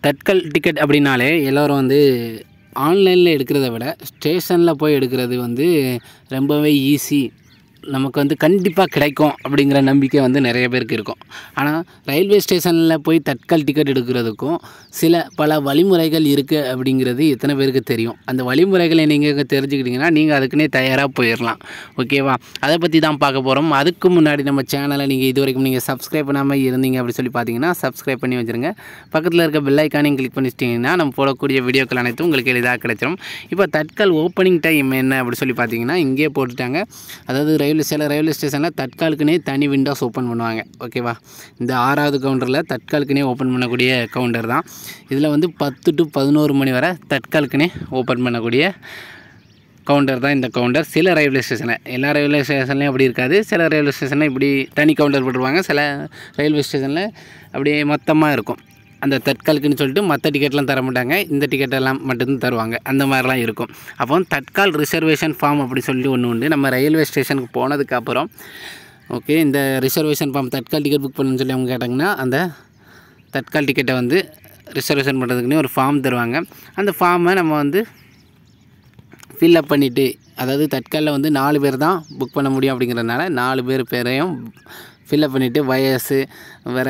Tatkal ticket அப்படின்னாலே எல்லோரும் வந்து ஆன்லைனில் எடுக்கிறத விட ஸ்டேஷனில் போய் எடுக்கிறது வந்து ரொம்பவே ஈஸி நமக்கு வந்து கண்டிப்பாக கிடைக்கும் அப்படிங்கிற நம்பிக்கை வந்து நிறைய பேருக்கு இருக்கும் ஆனால் ரயில்வே ஸ்டேஷனில் போய் தட்கல் டிக்கெட் எடுக்கிறதுக்கும் சில பல வழிமுறைகள் இருக்குது அப்படிங்கிறது எத்தனை பேருக்கு தெரியும் அந்த வழிமுறைகளை நீங்கள் தெரிஞ்சுக்கிட்டிங்கன்னா நீங்கள் அதுக்குன்னே தயாராக போயிடலாம் ஓகேவா அதை பற்றி தான் பார்க்க போகிறோம் அதுக்கு முன்னாடி நம்ம சேனலை நீங்கள் இது வரைக்கும் நீங்கள் சப்ஸ்கிரைப் பண்ணாமல் இருந்தீங்க அப்படி சொல்லி பார்த்தீங்கன்னா சப்ஸ்கிரைப் பண்ணி வச்சுருங்க பக்கத்தில் இருக்க பெல் ஐக்கானையும் கிளிக் பண்ணிச்சிட்டிங்கன்னா நம்ம போடக்கூடிய வீடியோக்கள் அனைத்தும் உங்களுக்கு எளிதாக கிடைச்சிடும் இப்போ தட்கல் ஓப்பனிங் டைம் என்ன அப்படி சொல்லி பார்த்தீங்கன்னா இங்கேயே போட்டுட்டாங்க அதாவது ரயில்வே சில ரயில்வே ஸ்டேஷனில் தட்காலுக்குனே தனி விண்டோஸ் ஓப்பன் பண்ணுவாங்க ஓகேவா இந்த ஆறாவது கவுண்டரில் தட்காலுக்குனே ஓப்பன் பண்ணக்கூடிய கவுண்டர் தான் இதில் வந்து பத்து டு பதினோரு மணி வரை தட்காலுக்குனே ஓப்பன் பண்ணக்கூடிய கவுண்டர் தான் இந்த கவுண்டர் சில ரயில்வே ஸ்டேஷனில் எல்லா ரயில்வே ஸ்டேஷன்லையும் அப்படி இருக்காது சில ரயில்வே ஸ்டேஷனில் இப்படி தனி கவுண்டர் போட்டுருவாங்க சில ரயில்வே ஸ்டேஷனில் அப்படியே மொத்தமாக இருக்கும் அந்த தட்காலுக்குன்னு சொல்லிட்டு மற்ற டிக்கெட்லாம் தர மாட்டாங்க இந்த டிக்கெட்டெல்லாம் மட்டும்தான் தருவாங்க அந்த மாதிரிலாம் இருக்கும் அப்போ தட்கால் ரிசர்வேஷன் ஃபார்ம் அப்படி சொல்லி ஒன்று உண்டு நம்ம ரயில்வே ஸ்டேஷனுக்கு போனதுக்கப்புறம் ஓகே இந்த reservation form Tatkal ticket book பண்ணணும்னு சொல்லி அவங்க கேட்டாங்கன்னா அந்த தட்கால் டிக்கெட்டை வந்து ரிசர்வேஷன் பண்ணுறதுக்குன்னே ஒரு ஃபார்ம் தருவாங்க அந்த ஃபார்மை நம்ம வந்து ஃபில்அப் பண்ணிவிட்டு அதாவது தட்காலில் வந்து நாலு பேர் தான் புக் பண்ண முடியும் அப்படிங்கிறதுனால நாலு பேர் பேரையும் ஃபில்அப் பண்ணிவிட்டு வயசு வேறு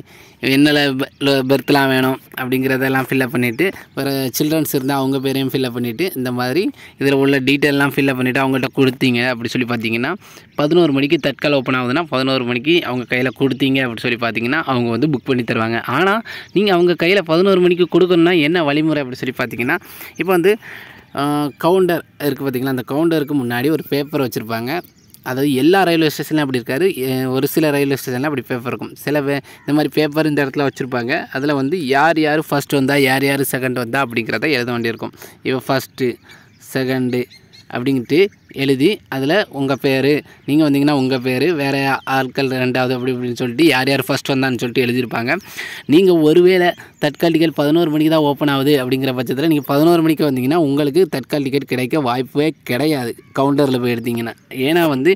என்னல பெர்த்லாம் வேணும் அப்படிங்கிறதெல்லாம் ஃபில்அப் பண்ணிவிட்டு வேறு சில்ட்ரன்ஸ் இருந்தால் அவங்க பேரையும் ஃபில்அப் பண்ணிவிட்டு இந்த மாதிரி இதில் உள்ள டீட்டெயிலெலாம் ஃபில்அப் பண்ணிவிட்டு அவங்கள்ட்ட கொடுத்தீங்க அப்படி சொல்லி பார்த்தீங்கன்னா பதினோரு மணிக்கு தட்கால் ஓப்பன் ஆகுதுன்னா பதினோரு மணிக்கு அவங்க கையில் கொடுத்தீங்க அப்படி சொல்லி பார்த்தீங்கன்னா அவங்க வந்து புக் பண்ணி தருவாங்க ஆனால் நீங்கள் அவங்க கையில் பதினோரு மணிக்கு கொடுக்கணுன்னா என்ன வழிமுறை அப்படி சொல்லி பார்த்தீங்கன்னா இப்போ வந்து கவுண்டர் இருக்குது பார்த்தீங்களா அந்த கவுண்டருக்கு முன்னாடி ஒரு பேப்பர் வச்சுருப்பாங்க அதாவது எல்லா ரயில்வே ஸ்டேஷன்லையும் அப்படி இருக்காது எ- ஒரு சில ரயில்வே ஸ்டேஷனில் அப்படி பேப்பர் இருக்கும் சில வே இந்த மாதிரி பேப்பர் இந்த இடத்துல வச்சுருப்பாங்க அதில் வந்து யார் யார் ஃபஸ்ட் வந்தா யார் யார் செகண்ட் வந்தா அப்படிங்கிறத எழுத வேண்டியிருக்கும் இப்போ ஃபஸ்ட்டு செகண்டு அப்படின்ட்டு எழுதி அதில் உங்கள் பேர் நீங்கள் வந்தீங்கன்னா உங்கள் பேர் வேறு ஆட்கள் ரெண்டாவது அப்படி இப்படின்னு சொல்லிட்டு யார் யார் ஃபஸ்ட் வந்தான்னு சொல்லிட்டு எழுதியிருப்பாங்க நீங்கள் ஒருவேளை தட்கால் டிக்கெட் பதினோரு மணிக்கு தான் ஓப்பன் ஆகுது அப்படிங்கிற பட்சத்தில் நீங்கள் பதினோரு மணிக்கு வந்தீங்கன்னா உங்களுக்கு தட்கால் டிக்கெட் கிடைக்க வாய்ப்பே கிடையாது கவுண்டரில் போய் எடுத்தீங்கன்னா ஏன்னா வந்து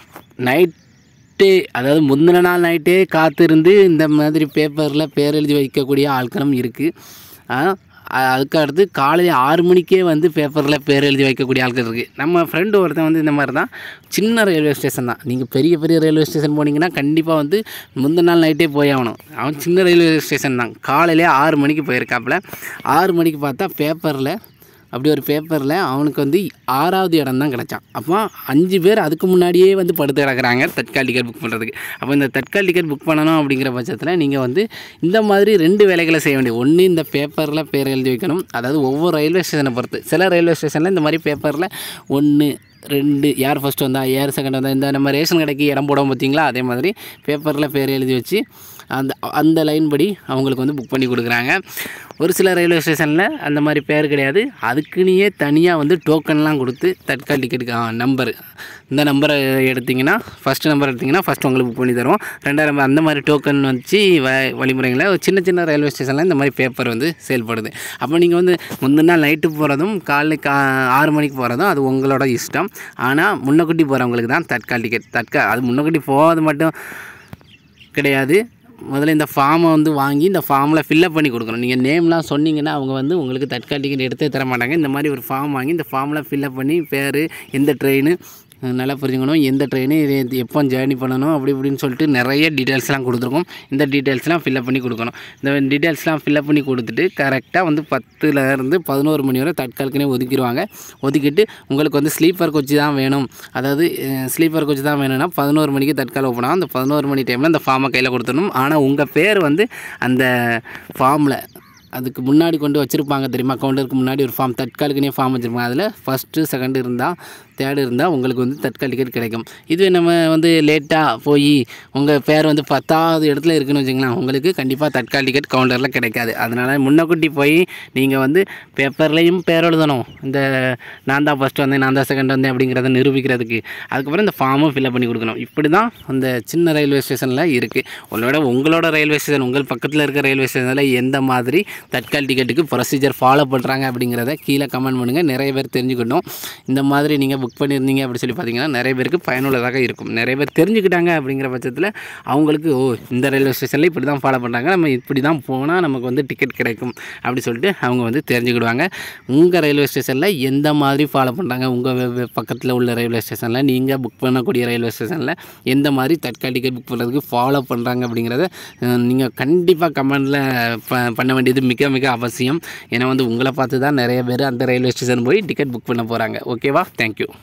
நைட்டே அதாவது முந்தின நாள் நைட்டே காத்திருந்து இந்த மாதிரி பேப்பரில் பேர் எழுதி வைக்கக்கூடிய ஆட்களும் இருக்குது அதுக்கு அடுத்து காலையில் ஆறு மணிக்கே வந்து பேப்பரில் பேர் எழுதி வைக்கக்கூடிய ஆட்கள் இருக்குது நம்ம ஃப்ரெண்டு ஒருத்தன் வந்து இந்த மாதிரி தான் சின்ன ரயில்வே ஸ்டேஷன் தான் நீங்கள் பெரிய பெரிய ரயில்வே ஸ்டேஷன் போனீங்கன்னா கண்டிப்பாக வந்து முந்தின நாள் நைட்டே போய் ஆகணும் அவன் சின்ன ரயில்வே ஸ்டேஷன் தான் காலையிலே ஆறு மணிக்கு போயிருக்காப்புல ஆறு மணிக்கு பார்த்தா பேப்பரில் அப்படி ஒரு பேப்பரில் அவனுக்கு வந்து ஆறாவது இடம் தான் கிடச்சான் அப்போ அஞ்சு பேர் அதுக்கு முன்னாடியே வந்து படுத்து கிடக்குறாங்க தட்கால் டிக்கெட் புக் பண்ணுறதுக்கு அப்போ இந்த தட்கால் டிக்கெட் புக் பண்ணணும் அப்படிங்கிற பட்சத்தில் நீங்கள் வந்து இந்த மாதிரி ரெண்டு வேலைகளை செய்ய வேண்டியது ஒன்று இந்த பேப்பரில் பேர் எழுதி வைக்கணும் அதாவது ஒவ்வொரு ரயில்வே ஸ்டேஷனை பொறுத்து சில ரயில்வே ஸ்டேஷனில் இந்த மாதிரி பேப்பரில் ஒன்று ரெண்டு யார் ஃபஸ்ட் வந்தா யார் செகண்ட் வந்தா இந்த நம்ம ரேஷன் கடைக்கு இடம் போடுவோம் பார்த்தீங்களா அதே மாதிரி பேப்பரில் பேர் எழுதி வச்சு அந்த அந்த லைன் படி அவங்களுக்கு வந்து புக் பண்ணி கொடுக்குறாங்க ஒரு சில ரயில்வே ஸ்டேஷனில் அந்த மாதிரி பேர் கிடையாது அதுக்குன்னே தனியாக வந்து டோக்கன்லாம் கொடுத்து தட்கால் டிக்கெட்டுக்கு நம்பர் இந்த நம்பரை எடுத்திங்கன்னா ஃபஸ்ட்டு நம்பர் எடுத்திங்கன்னா ஃபஸ்ட் உங்களுக்கு புக் பண்ணி தருவோம் ரெண்டாவது நம்பர் அந்த மாதிரி டோக்கன் வச்சு வ வழிமுறைகளை ஒரு சின்ன சின்ன ரயில்வே ஸ்டேஷனில் இந்த மாதிரி பேப்பர் வந்து செயல்படுது அப்போ நீங்கள் வந்து முந்தின நாள் நைட்டு போகிறதும் காலைல கா ஆறு மணிக்கு போகிறதும் அது உங்களோட இஷ்டம் ஆனால் முன்னக்கூட்டி போகிறவங்களுக்கு தான் தட்கால் டிக்கெட் தட்கா அது முன்னக்கூட்டி போகிறது மட்டும் கிடையாது முதல்ல இந்த ஃபார்மை வந்து வாங்கி இந்த ஃபார்மில் ஃபில்அப் பண்ணி கொடுக்கணும் நீங்கள் நேம்லாம் சொன்னீங்கன்னா அவங்க வந்து உங்களுக்கு தட்கால் டிக்கெட் எடுத்தே தர மாட்டாங்க இந்த மாதிரி ஒரு ஃபார்ம் வாங்கி இந்த ஃபார்மில் ஃபில்அப் பண்ணி பேர் எந்த ட்ரெயின் நல்லா புரிஞ்சுக்கணும் எந்த ட்ரெயின் எப்போ ஜேர்னி பண்ணணும் அப்படி இப்படின்னு சொல்லிட்டு நிறைய டீட்டெயில்ஸ்லாம் கொடுத்துருக்கோம் இந்த டீட்டெயில்ஸ்லாம் ஃபில்அப் பண்ணி கொடுக்கணும் இந்த டீட்டெயில்ஸ்லாம் ஃபில்அப் பண்ணி கொடுத்துட்டு கரெக்டாக வந்து பத்துலேருந்து பதினோரு மணி வரை தட்காலுக்குனே ஒதுக்கிடுவாங்க ஒதுக்கிட்டு உங்களுக்கு வந்து ஸ்லீப்பர் கோச்சு தான் வேணும் அதாவது ஸ்லீப்பர் கோச்சு தான் வேணும்னா பதினோரு மணிக்கு தட்கால் ஓப்பன் ஆகும் அந்த பதினோரு மணி டைமில் அந்த ஃபார்மை கையில் கொடுத்துடணும் ஆனால் உங்கள் பேர் வந்து அந்த ஃபார்மில் அதுக்கு முன்னாடி கொண்டு வச்சுருப்பாங்க தெரியுமா கவுண்டருக்கு முன்னாடி ஒரு ஃபார்ம் தட்காலுக்குனே ஃபார்ம் வச்சுருப்பாங்க அதில் ஃபஸ்ட்டு செகண்ட் இருந்தால் தேர்டு இருந்தால் உங்களுக்கு வந்து தட்கால் டிக்கெட் கிடைக்கும் இதுவே நம்ம வந்து லேட்டாக போய் உங்கள் பேர் வந்து பத்தாவது இடத்துல இருக்குன்னு வச்சுங்களேன் உங்களுக்கு கண்டிப்பாக தட்கால் டிக்கெட் கவுண்டரில் கிடைக்காது அதனால் முன்னக்கூட்டி போய் நீங்கள் வந்து பேப்பர்லேயும் பேர் எழுதணும் இந்த நான் தான் ஃபஸ்ட்டு வந்தேன் நான் தான் செகண்ட் வந்தேன் அப்படிங்கிறத நிரூபிக்கிறதுக்கு அதுக்கப்புறம் இந்த ஃபார்மும் ஃபில்அப் பண்ணி கொடுக்கணும் இப்படி தான் அந்த சின்ன ரயில்வே ஸ்டேஷனில் இருக்குது உங்களோட உங்களோட ரயில்வே ஸ்டேஷன் உங்கள் பக்கத்தில் இருக்க ரயில்வே ஸ்டேஷனில் எந்த மாதிரி தட்கால் டிக்கெட்டுக்கு ப்ரொசீஜர் ஃபாலோ பண்ணுறாங்க அப்படிங்கிறத கீழே கமெண்ட் பண்ணுங்கள் நிறைய பேர் தெரிஞ்சுக்கட்டும் இந்த மாதிரி நீங்கள் புக் பண்ணியிருந்தீங்க அப்படி சொல்லி பார்த்தீங்கன்னா நிறைய பேருக்கு பயனுள்ளதாக இருக்கும் நிறைய பேர் தெரிஞ்சுக்கிட்டாங்க அப்படிங்கிற பட்சத்தில் அவங்களுக்கு ஓ இந்த ரயில்வே ஸ்டேஷனில் இப்படி தான் ஃபாலோ பண்ணுறாங்க நம்ம இப்படி தான் போனால் நமக்கு வந்து டிக்கெட் கிடைக்கும் அப்படி சொல்லிட்டு அவங்க வந்து தெரிஞ்சுக்கிடுவாங்க உங்கள் ரயில்வே ஸ்டேஷனில் எந்த மாதிரி ஃபாலோ பண்ணுறாங்க உங்கள் பக்கத்தில் உள்ள ரயில்வே ஸ்டேஷனில் நீங்கள் புக் பண்ணக்கூடிய ரயில்வே ஸ்டேஷனில் எந்த மாதிரி தட்கால் டிக்கெட் புக் பண்ணுறதுக்கு ஃபாலோ பண்ணுறாங்க அப்படிங்கிறத நீங்கள் கண்டிப்பாக கமெண்டில் ப பண்ண வேண்டியது மிக மிக அவசியம் ஏன்னா வந்து உங்களை பார்த்து தான் நிறைய பேர் அந்த ரயில்வே ஸ்டேஷன் போய் டிக்கெட் புக் பண்ண போகிறாங்க ஓகேவா தேங்க்யூ